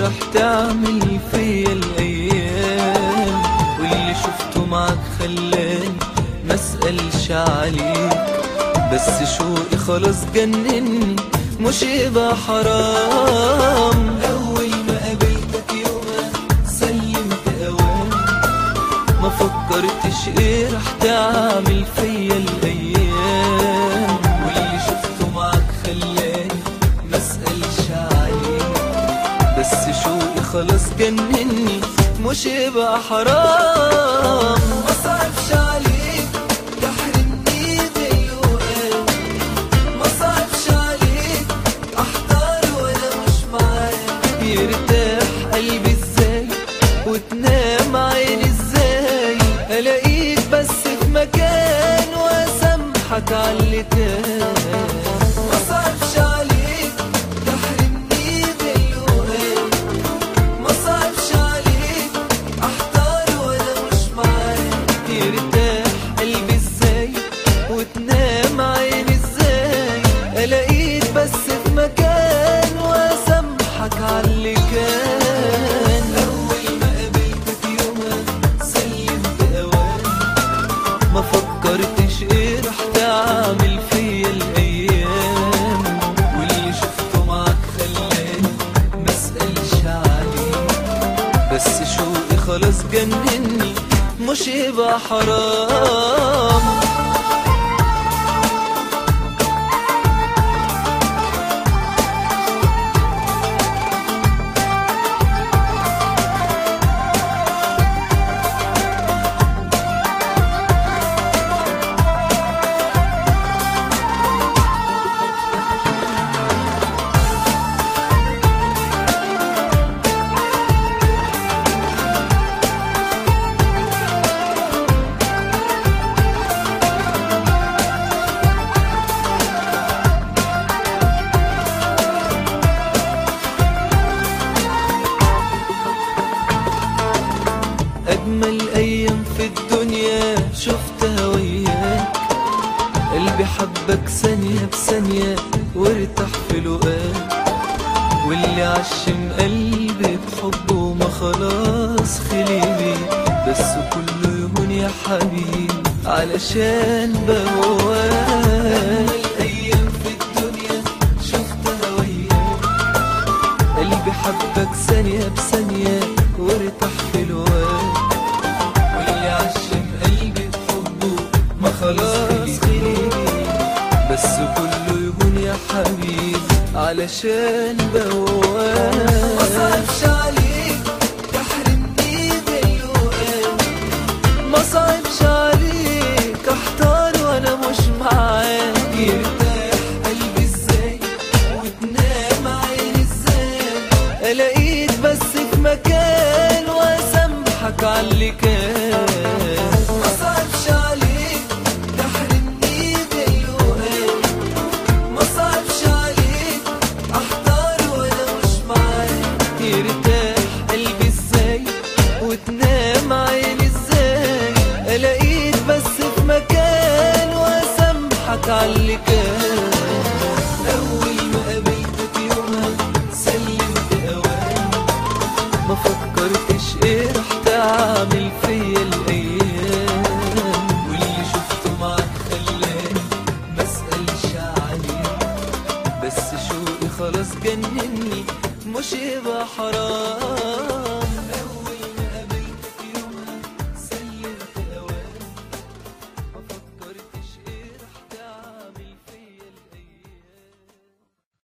راح تعمل فيا الايام واللي شفته معك خلاني ما اسالش عليك بس شوقي خلاص جنني مش يبقى حرام اول ما قابلتك يومها سلمت اوام ما فكرتش ايه راح تعمل فيا الايام واللي شفته معك خلاني ما اسالش عليك بس شوقي خلاص جنني مش يبقى حرام ما صعبش عليك تحرمني دلوقتي ما صعبش عليك احتار وانا مش معاك يرتاح قلبي ازاي وتنام عيني ازاي الاقيك بس في مكان واسامحك على اللي كان ما صعبش عليك تحرمني دلوقتي ما صعبش عليك احتار وانا مش معاك يرتاح قلبي ازاي وتنام عيني ازاي الاقيك بس في مكان واسامحك على اللي كان اول ما قابلتك يومها سلمت اوان ما فكرتش ايه راح تعمل فيا الايام واللي شفته معاك خلاني ما اسالش عليك بس شوقي خلاص جنني مش يبقى حرام أجمل أيام في الدنيا شفتها وياك قلبي حبك ثانية بثانية وارتاح في لقاك واللي عشم قلبي بحبه ما خلاص خلي بيه بس كله يهون يا حبيبي علشان بهواك أجمل أيام في الدنيا شفتها وياك قلبي حبك ثانية بثانية وارتاح في الواد واللي عشم قلبي بحبه ما خلاص خليني بس كله يهون يا حبيبي علشان بواب ما صعبش عليك تحرمني دلوقتي ما صعبش عليك احتار وانا مش معاك يرتاح قلبي ازاي وتنام عيني ازاي الاقيك بس في مكان واسامحك على اللي كان ما صعبش عليك تحرمني دلوقتي ما صعبش عليك احتار وانا مش معاك يرتاح قلبي ازاي وتنام عيني ازاي الاقيك بس في مكان واسامحك على اللي كان اول ما قابلتك يومها سلمت اوان ما فكرتش ايه راح تعمل فيا الايام واللي شفته معاك خلاني ما اسالش عليك بس شوقي خلاص جنني مش يبقى حرام